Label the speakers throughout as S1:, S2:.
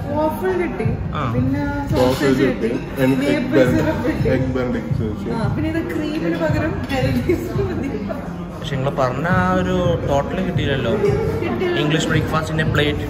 S1: Waffle കിട്ടി
S2: ആ.
S1: പിന്നെ
S3: സോസേജ്
S1: സോസേജ്
S3: കിട്ടി
S1: കിട്ടി
S3: എഗ്
S1: മേപ്പിൾ സിറപ്പ് കിട്ടി
S3: എഗ് ബെൻഡിക്സ് വെച്ചു
S1: ആ പിന്നെ ഇത് ക്രീമിന് പകരം ഹെൽദീസ് മതി
S2: പക്ഷെ നിങ്ങൾ പറഞ്ഞ ആ ഒരു ടോട്ടൽ കിട്ടിയില്ലല്ലോ
S1: കിട്ടില്ല
S2: ഇംഗ്ലീഷ് ബ്രേക്ക്ഫാസ്റ്റിന്റെ പ്ലേറ്റ്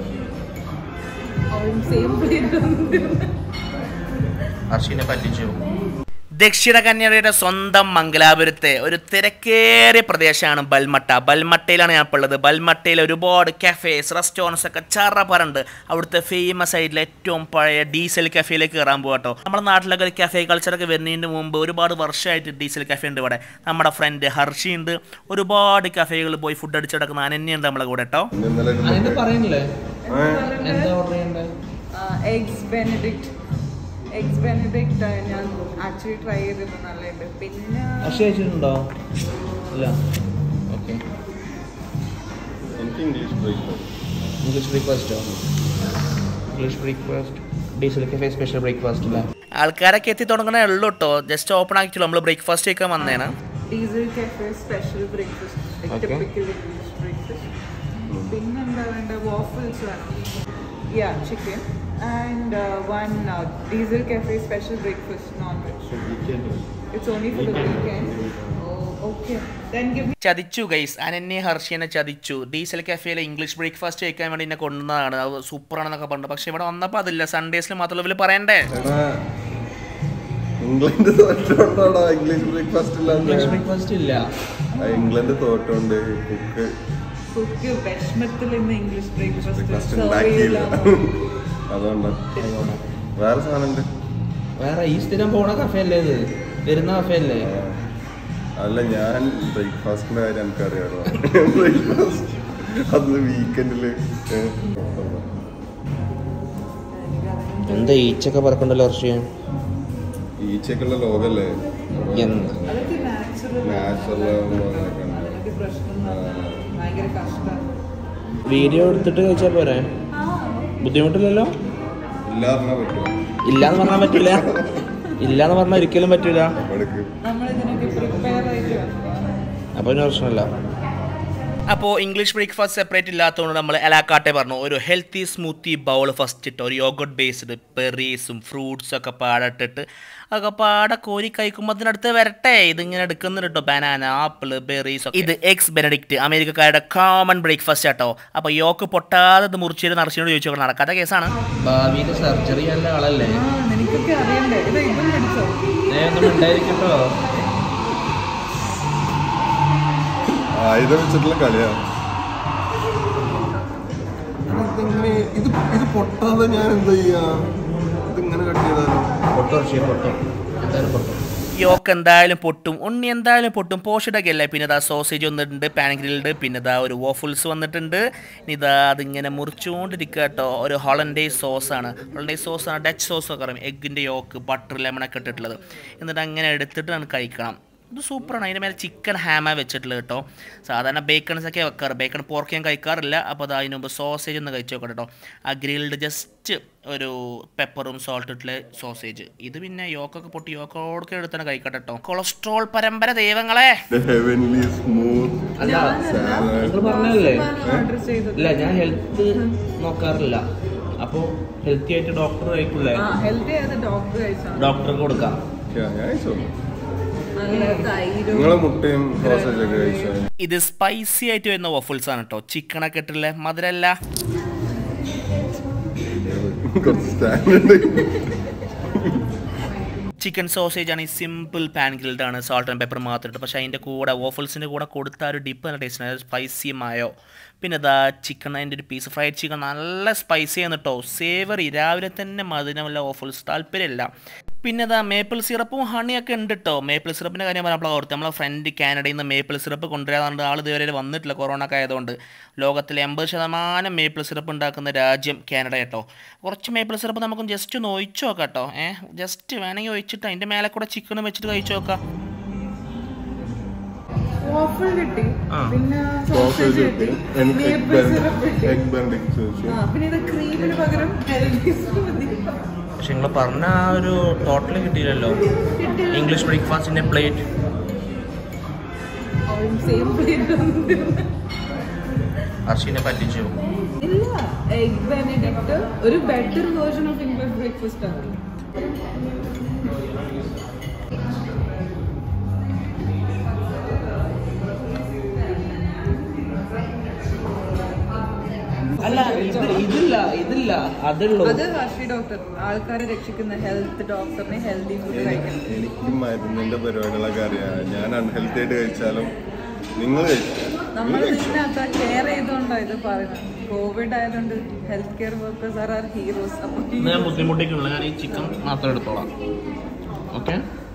S1: അവരും സെയിം പ്ലേറ്റ്
S2: ഹർഷീനെ പറ്റിച്ചു ദക്ഷിണ കന്നഡയുടെ സ്വന്തം മംഗലാപുരത്തെ ഒരു തിരക്കേറിയ പ്രദേശമാണ് ബൽമട്ട ബൽമട്ടയിലാണ് ഞാൻ ഇപ്പോൾ ഉള്ളത് ബൽമട്ടയിൽ ഒരുപാട് കഫേസ് റെസ്റ്റോറൻറ്റ്സ് ഒക്കെ ചറപറുണ്ട് അവിടുത്തെ ഫേമസ് ആയിട്ടുള്ള ഏറ്റവും പഴയ ഡീസൽ കഫേയിലേക്ക് കയറാൻ പോകട്ടോ നമ്മുടെ നാട്ടിലൊക്കെ ഒരു കഫേ കൾച്ചറൊക്കെ വരുന്നതിന് മുമ്പ് ഒരുപാട് വർഷമായിട്ട് ഡീസൽ കഫേ ഉണ്ട് ഇവിടെ നമ്മുടെ ഫ്രണ്ട് ഹർഷി ഉണ്ട് ഒരുപാട് കഫേകൾ പോയി ഫുഡ് അടിച്ചെടുക്കുന്ന അനന്യുണ്ട് നമ്മളെ കൂടെ കേട്ടോ
S3: ഇന്നലെ ഒരു
S4: അതിന്റെ
S3: മുട്ട.
S4: പറയുന്നില്ലേ
S3: ഏ?
S4: എന്താ ഓർഡർ ചെയ്യണ്ടേ
S1: എഗ്സ് ബെനഡിക്റ്റ് എഗ്സ് ബെനഡിക്റ്റ് ഞാൻ ആക്ച്വലി ട്രൈ ചെയ്തിരുന്നു നല്ലുണ്ട് പിന്നെ
S4: അക്ഷയ അയച്ചിട്ടുണ്ടോ ഇല്ല ഓക്കെ
S3: എനിക്ക് ഇംഗ്ലീഷ് ബ്രേക്ക്ഫാസ്റ്റ്
S4: ഇംഗ്ലീഷ് ബ്രേക്ക്ഫാസ്റ്റോ English breakfast diesel cafe special breakfast അല്ലേ
S2: ആൾക്കാരൊക്കെ എത്തി തുടങ്ങണേ ഉള്ളൂ കേട്ടോ ജസ്റ്റ് ഓപ്പൺ ആക്കിയിട്ടുള്ളൂ നമ്മൾ ബ്രേക്ക്ഫാസ്റ്റ് കഴിക്കാൻ വന്നേണ്
S1: diesel cafe special breakfast
S4: Okay.
S1: Typical English breakfast പിന്നെന്താ വേണ്ട വാഫിൾസ് വേണം yeah chicken and one diesel cafe special breakfast non veg it's only for the weekend okay then give
S2: ചതിച്ചു ഗൈസ് അനന്യ ഹർഷിനെ ചതിച്ചു diesel കഫേയിലെ English breakfast കഴിക്കാൻ വേണ്ടി എന്നെ കൊണ്ടുവന്നതാണ് അത് സൂപ്പറാണെന്നൊക്കെ പറഞ്ഞു പക്ഷെ ഇവിടെ വന്നപ്പോൾ അതില്ല സൺഡേസിൽ മാത്രമല്ല ഇവര് പറയണ്ടേ
S3: എടാ, ഇംഗ്ലണ്ട് തോറ്റോണ്ടാടാ ഇംഗ്ലീഷ് ബ്രേക്ക്ഫാസ്റ്റ്
S4: ഇംഗ്ലീഷ്
S3: ഇല്ലാതെ
S4: ബ്രേക്ക്ഫാസ്റ്റ് ഇല്ല
S3: ആ, ഇംഗ്ലണ്ട് തോറ്റോണ്ട് കുക്ക്
S1: കുക്ക് വിഷമത്തിൽ ഇന്ന് ഇംഗ്ലീഷ്
S3: ബ്രേക്ക്ഫാസ്റ്റ്
S1: ബ്രേക്ക്ഫാസ്റ്റ്
S3: ഉണ്ടാക്കിയില്ല അതുകൊണ്ട് വേറെ സാധനം ഉണ്ട്
S4: വേറെ ഈ സ്ഥിരം പോണ കഫേ അല്ലേ ഇത് വരുന്ന കഫേ അല്ലേ
S3: ആ. അല്ല ഞാൻ ബ്രേക്ക്ഫാസ്റ്റിന്റെ കാര്യം എനിക്കറിയാലോ ബ്രേക്ക്ഫാസ്റ്റ് അത് വീക്കെൻഡില്
S4: എന്താ ഈച്ചൊക്കെ പറക്കണ്ടല്ലോ ഹർഷിയ
S3: ഈച്ചക്കുള്ള ലോകല്ലേ
S4: എന്ത്?
S1: അതൊക്കെ നാച്ചുറൽ
S3: നാച്ചുറൽ
S1: അതിനൊക്കെ പ്രശ്നം ഭയങ്കര കഷ്ടമാണ്
S4: വീഡിയോ എടുത്തിട്ട് കഴിച്ചാൽ പോരെ ബുദ്ധിമുട്ടില്ലല്ലോ
S3: ഇല്ലാതെ പറ്റുമോ
S4: ഇല്ലാന്ന് പറഞ്ഞാൽ പറ്റില്ല ഇല്ലാന്ന് പറഞ്ഞാൽ ഒരിക്കലും പറ്റില്ല
S3: എടുക്ക്
S1: നമ്മൾ ഇതിനൊക്കെ പ്രിപ്പയർ ആയിട്ട് വേണം.
S4: അപ്പൊ ഒരു പ്രശ്നമില്ല
S2: അപ്പോൾ ഇംഗ്ലീഷ് ബ്രേക്ക്ഫാസ്റ്റ് സെപ്പറേറ്റ് ഇല്ലാത്തതുകൊണ്ട് നമ്മൾ എലാക്കാട്ടെ പറഞ്ഞു ഒരു ഹെൽത്തി സ്മൂത്തി ബൗൾ ഫസ്റ്റ് ഇട്ട് ഒരു യോഗട്ട് ബേസ്ഡ് പെറീസും ഫ്രൂട്ട്സും ഒക്കെ പാടിട്ടിട്ട് അതൊക്കെ പാടെ കോരി കഴിക്കുമ്പോൾ അതിനടുത്ത് വരട്ടെ ഇതിങ്ങനെ എടുക്കുന്നുണ്ട് കേട്ടോ ബനാന ആപ്പിൾ ബെറീസ് ഇത് എക്സ് ബെനഡിക്റ്റ് അമേരിക്കക്കാരുടെ കോമൺ ബ്രേക്ക്ഫാസ്റ്റ് ആട്ടോ അപ്പോൾ യോക്ക് പൊട്ടാതെ ഇത് മുറിച്ചിട്ട് നർസിനോട് ചോദിച്ചു നോക്കണം നടക്കാത്ത കേസാണ്
S4: ഭാവിയിൽ സർജറി ചെയ്യാനുള്ള ആളല്ലേ
S1: ആ നിനക്കൊക്കെ അറിയണ്ടേ ഇത് ഇതും പഠിച്ചോ
S4: ഒന്നും ഉണ്ടായിരിക്കട്ടോ
S3: ആയുധം വെച്ചിട്ടുള്ള കളിയാ ഇതെങ്ങനെ ഇത് ഇത് പൊട്ടാതെ ഞാൻ എന്താ ചെയ്യാ ഇതിങ്ങനെ കട്ട് ചെയ്താലോ
S4: പൊട്ടോ ഹർഷിയ പൊട്ടോ എന്തായാലും പൊട്ടോ
S2: യോക്ക് എന്തായാലും പൊട്ടും ഉണ്ണി എന്തായാലും പൊട്ടും പോഷിഡൊക്കെ അല്ലേ പിന്നെ ഇതാ സോസേജ് വന്നിട്ടുണ്ട് പാൻ ഗ്രിൽഡ് പിന്നെ ഇതാ ഒരു വോഫിൾസ് വന്നിട്ടുണ്ട് ഇനി ഇതാ അതിങ്ങനെ മുറിച്ചുകൊണ്ടിരിക്കുക കേട്ടോ ഒരു ഹോളൻഡേസ് സോസാണ് ഹോളൻഡേസ് സോസാണ് ഡച്ച് സോസ് ഒക്കെ പറയും എഗ്ഗിൻ്റെ യോക്ക് ബട്ടർ ലെമണൊക്കെ ഇട്ടിട്ടുള്ളത് എന്നിട്ട് അങ്ങനെ എടുത്തിട്ട് നമുക്ക് കഴിക്കണം ഇത് സൂപ്പറാണ് അതിൻ്റെ മേലെ ചിക്കൻ ഹാമ വെച്ചിട്ടുള്ളത് കേട്ടോ സാധാരണ ബേക്കൺസ് ഒക്കെ വെക്കാറ് ബേക്കൺ പോർക്ക് ഞാൻ കഴിക്കാറില്ല അപ്പോൾ അത് അതിന് മുമ്പ് സോസേജ് ഒന്ന് കഴിച്ചു നോക്കട്ടെ കേട്ടോ ആ ഗ്രിൽഡ് ജസ്റ്റ് ഒരു പെപ്പറും സോൾട്ട് ഇട്ടുള്ള സോസേജ് ഇത് പിന്നെ യോക്കൊക്കെ പൊട്ടി യോക്കോടൊക്കെ എടുത്താണ് കഴിക്കട്ടെ കേട്ടോ കൊളസ്ട്രോൾ പരമ്പര ദൈവങ്ങളെ
S3: ഹെവൻലി സ്മൂത്ത്
S4: അല്ല
S3: സാലഡ്
S4: നിങ്ങൾ പറഞ്ഞല്ലേ
S1: ഓർഡർ ചെയ്തത്
S4: ഇല്ല ഞാൻ ഹെൽത്ത് നോക്കാറില്ല അപ്പോൾ ഹെൽത്തി ആയിട്ട് ഡോക്ടർ കഴിക്കൂലേ
S1: ആ ഹെൽത്തി ആയത് ഡോക്ടർ കഴിച്ചാണ്
S4: ഡോക്ടർക്ക് കൊടുക്കാം
S3: ഞാൻ കഴിച്ചോളൂ
S1: നല്ല തൈരും
S3: നിങ്ങളെ മുട്ടയും സോസേജ് ഒക്കെ കഴിച്ചോ
S2: ഇത് സ്പൈസി ആയിട്ട് വരുന്ന വഫിൾസ് ആണ് കേട്ടോ ചിക്കനൊക്കെ ഇട്ടില്ലേ മധുരല്ല
S3: കുറച്ച് സ്റ്റാൻഡേർഡ്
S2: ചിക്കൻ സോസേജ് ആണ് ഈ സിമ്പിൾ പാൻ ഗ്രിൽഡ് ആണ് സോൾട്ട് ആൻഡ് പെപ്പർ മാത്രം ഇട്ട് പക്ഷേ അതിൻ്റെ കൂടെ വോഫിൾസിൻ്റെ കൂടെ കൊടുത്ത ആ ഒരു ഡിപ്പ് നല്ല ടേസ്റ്റ് സ്പൈസി മായോ പിന്നെ ഇതാ ചിക്കൻ അതിൻ്റെ ഒരു പീസ് ഫ്രൈഡ് ചിക്കൻ നല്ല സ്പൈസി ആണ് കേട്ടോ സേവറി രാവിലെ തന്നെ മധുരമുള്ള വോഫിൾസ് താല്പര്യമില്ല പിന്നെ ഇതാ മേപ്പിൾ സിറപ്പും ഹണിയൊക്കെ ഉണ്ട് കേട്ടോ മേപ്പിൾ സിറപ്പിൻ്റെ കാര്യം പറഞ്ഞപ്പോൾ ഓർത്ത് നമ്മളെ ഫ്രണ്ട് കാനഡയിൽ നിന്ന് മേപ്പിൾ സിറപ്പ് കൊണ്ടുവരാറുണ്ട് ആൾ ഇതുവരെ വന്നിട്ടില്ല കൊറോണ ഒക്കെ ആയതുകൊണ്ട് ലോകത്തിലെ എൺപത് ശതമാനം മേപ്പിൾ സിറപ്പ് ഉണ്ടാക്കുന്ന രാജ്യം കാനഡ കേട്ടോ കുറച്ച് മേപ്പിൾ സിറപ്പ് നമുക്ക് ജസ്റ്റ് ഒന്ന് ഒഴിച്ചു നോക്കാം കേട്ടോ ഏഹ് ജസ്റ്റ് വേണമെങ്കിൽ ഒഴിച്ചിട്ട് അതിൻ്റെ മേലെ കൂടെ ചിക്കനും വെച്ചിട്ട് കഴിച്ചു നോക്കാം
S1: വാഫിൾ കിട്ടി
S2: ആ.
S1: പിന്നെ
S3: സോസേജ്
S1: സോസേജ്
S3: കിട്ടി
S1: കിട്ടി
S3: എനിക്ക്
S1: മേപ്പിൾ സിറപ്പ് കിട്ടി
S3: എഗ് ബെൻഡിക്സ് വെച്ചു
S1: ആ പിന്നെ ഇത് ക്രീമിന് പകരം ഹെൽദീസ് മതി
S2: പക്ഷെ നിങ്ങൾ പറഞ്ഞ ആ ഒരു ടോട്ടൽ കിട്ടിയില്ലല്ലോ
S1: കിട്ടില്ല
S2: ഇംഗ്ലീഷ് ബ്രേക്ക്ഫാസ്റ്റിൻ്റെ പ്ലേറ്റ്
S1: അവരും സെയിം പ്ലേറ്റ്
S2: ഹർഷിനെ പറ്റിച്ചു
S1: ഇല്ല എഗ് ബെനഡിക്ട് ഒരു better version of English breakfast ആണ്
S4: അല്ല ഇത് ഇതില്ല ഇതില്ല അതുള്ളൂ
S1: അത് ഹർഷി ഡോക്ടർ ആൾക്കാരെ രക്ഷിക്കുന്ന ഹെൽത്ത് ഡോക്ടറിനെ ഹെൽത്തി ഫുഡ് കഴിക്കണം
S3: എനിക്ക് മരുന്നിന്റെ പരിപാടികളൊക്കെ അറിയാം ഞാൻ അൺഹെൽത്തി ആയിട്ട് കഴിച്ചാലും നിങ്ങൾ
S1: നമ്മൾ ഇതിനകത്ത് കെയർ ചെയ്തുകൊണ്ടാണ് ഇത് പറയുന്നത് കോവിഡ് ആയതുകൊണ്ട് health care workers are are heroes അപ്പൊ
S4: ഇന്ന് ഞാൻ ബുദ്ധിമുട്ടിക്കുന്നില്ല ഞാൻ ഈ ചിക്കൻ മാത്രം എടുത്തോളാം ഓക്കെ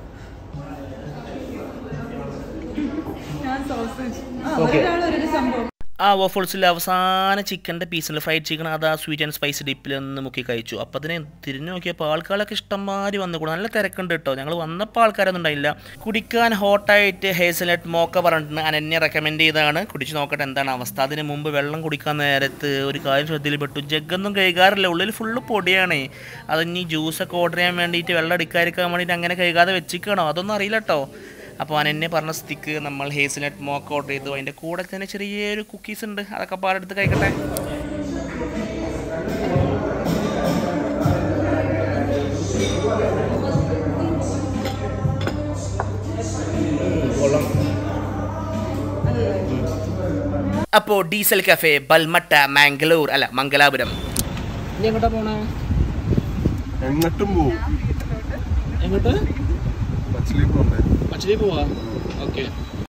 S1: ഞാൻ സോസേജ് ആ
S4: Okay.
S1: ഒരാൾ ഒരു സംഭവം
S2: ആ വോഫിൾസിൽ അവസാന ചിക്കൻ്റെ പീസിൽ ഫ്രൈഡ് ചിക്കൻ അത് ആ സ്വീറ്റ് ആൻഡ് സ്പൈസി ഡിപ്പിൽ നിന്ന് മുക്കി കഴിച്ചു അപ്പോൾ അതിനെ തിരിഞ്ഞു നോക്കിയപ്പോൾ ആൾക്കാരൊക്കെ ഇഷ്ടംമാതിരി വന്നു കൂടെ നല്ല തിരക്കുണ്ട് കേട്ടോ ഞങ്ങൾ വന്നപ്പോൾ ആൾക്കാരൊന്നും ഉണ്ടായില്ല കുടിക്കാൻ ഹോട്ടായിട്ട് ഹേസൽനട്ട് മോക്ക പറഞ്ഞിട്ട് അനന്യ റെക്കമെൻഡ് ചെയ്താണ് കുടിച്ച് നോക്കട്ടെ എന്താണ് അവസ്ഥ അതിന് മുമ്പ് വെള്ളം കുടിക്കാൻ നേരത്ത് ഒരു കാര്യം ശ്രദ്ധയിൽപ്പെട്ടു ജഗ്ഗൊന്നും കഴുകാറില്ല ഉള്ളിൽ ഫുള്ള് പൊടിയാണ് അതിനി ജ്യൂസൊക്കെ ഓർഡർ ചെയ്യാൻ വേണ്ടിയിട്ട് വെള്ളം എടുക്കാതിരിക്കാൻ വേണ്ടിയിട്ട് അങ്ങനെ കഴുകാതെ വെച്ചിക്കണോ അതൊന്നും അറിയില്ല കേട്ടോ അപ്പോൾ അനന്യ പറഞ്ഞ സ്ഥിതിക്ക് നമ്മൾ ഹേസിനട്ട് മോക്ക് ഓർഡർ ചെയ്തു അതിൻ്റെ കൂടെ തന്നെ ചെറിയൊരു കുക്കീസ് ഉണ്ട് അതൊക്കെ പാടെടുത്ത് കഴിക്കട്ടെ അപ്പോൾ ഡീസൽ കഫേ ബൽമട്ട മാംഗ്ലൂർ അല്ല മംഗലാപുരം
S4: ഇനി എങ്ങോട്ടാ പോണേ
S3: എങ്ങോട്ടും പോവും
S4: എങ്ങോട്ട്
S3: മച്ചിലി പോണ്ടേ
S4: പച്ചടി പോവാ ഓക്കെ